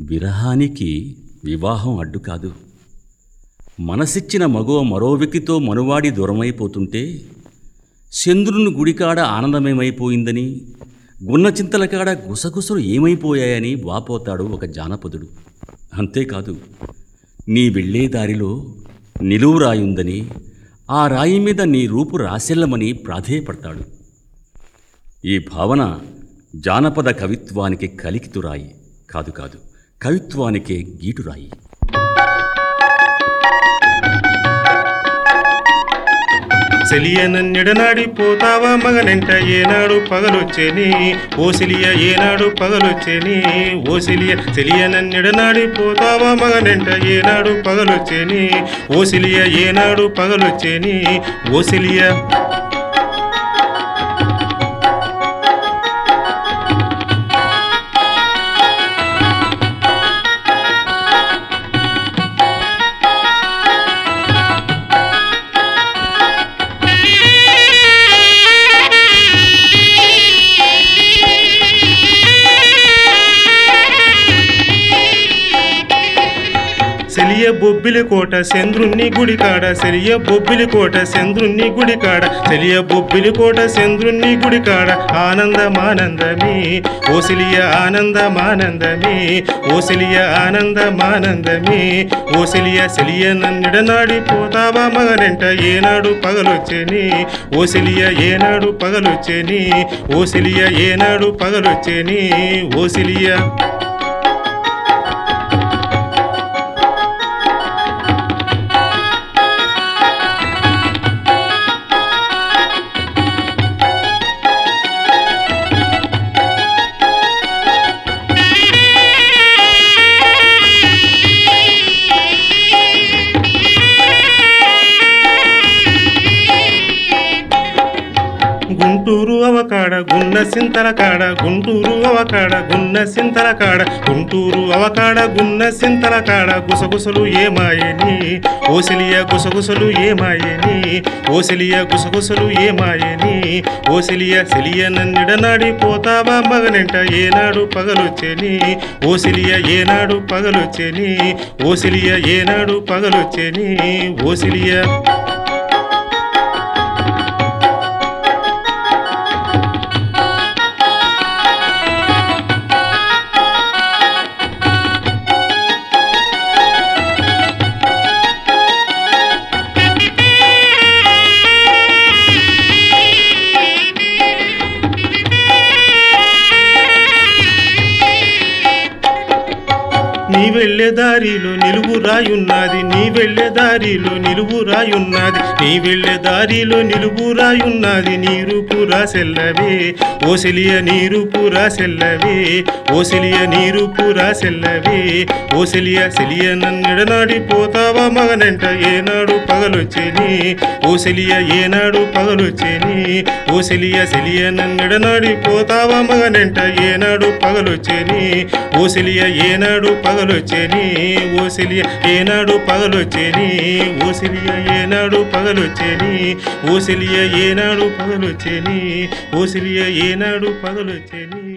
విరహానికి వివాహం అడ్డు కాదు మనసిచ్చిన మగవ మరో వ్యక్తితో మనువాడి దూరమైపోతుంటే చంద్రుని గుడికాడ ఆనందమేమైపోయిందని గున్న చింతల కాడ గుసగుసలు ఏమైపోయాయని వాపోతాడు ఒక జానపదుడు అంతేకాదు నీ వెళ్ళే దారిలో నిలువు రాయుందని ఆ రాయి మీద నీ రూపు రాసెల్లమని ప్రాధేయపడతాడు ఈ భావన జానపద కవిత్వానికి కలికితురాయి కాదు కాదు కవిత్వానికే గీటురాయి సెలియనన్నెడనాడి పోతావా మగనెంట ఏనాడు పగలొచ్చేని ఓ సెలియ ఏనాడు పగలొచ్చేని ఓ సెలియ సెలియనన్నెడనాడి పోతావా మగనెంట ఏనాడు పగలొచ్చేని ఓ సెలియ ఏనాడు పగలొచ్చేని ఓ సెలియ సెలియ బొబ్బిలి కోట చంద్రుణ్ణి గుడి కాడ సెలియ బొబ్బిలి కోట చంద్రుణ్ణి గుడి కాడ సెలియ బొబ్బిలి కోట చంద్రుణ్ణి గుడి కాడ ఆనందమానందమే ఓ సెలియ ఆనందమానందమే ఓ సెలియ ఆనందమానందమే ఓ సెలియ సెలియ నన్నిడనాడి పోతావా మగనెంట ఏనాడు పగలొచ్చేని ఓ సెలియ ఏనాడు పగలొచ్చేని ఓ సెలియ ఏనాడు పగలొచ్చేని ఓ సెలియ గుంటూరు అవకాడ గున్న సింతల కాడ గుంటూరు అవకాడ గున్న సింతల కాడ గుంటూరు అవకాడ గున్న సింతల కాడ గుసగుసలు ఏమాయని ఓసిలియ గుసగుసలు ఏమాయని ఓసిలియ గుసగుసలు ఏమాయని ఓసిలియ సెలియ నన్నిడనాడి పోతావా మగనెంట ఏనాడు పగలొచ్చేని ఓసిలియ ఏనాడు పగలొచ్చేని ఓసిలియ ఏనాడు పగలొచ్చేని ఓసిలియ నీ వెళ్ళే దారిలో నిలువు రాయున్నది నీ వెళ్ళే దారిలో నిలువు రాయున్నది నీ వెళ్ళే దారిలో నిలువు రాయున్నది నీరు పురా సెల్లవే ఓసిలియ నీరు పురా సెల్లవే ఓసిలియ నీరు పురా సెల్లవే ఓసిలియ సెలియ నన్నెడనాడి పోతావా మగనంట ఏనాడు పగలొచ్చేని ఓసిలియ ఏనాడు పగలొచ్చేని ఓసిలియ సెలియ నన్నెడనాడి పోతావా మగనంట ఏనాడు పగలొచ్చేని ఓసిలియ ఏనాడు పగలొచ్చేని ఓసిలియ ఏనాడు పగలొచ్చేని ఓసిలియ ఏనాడు పగలొచ్చేని ఓసిలియ ఏనాడు పగలొచ్చేని ఓసిలియ ఏనాడు పగలొచ్చేని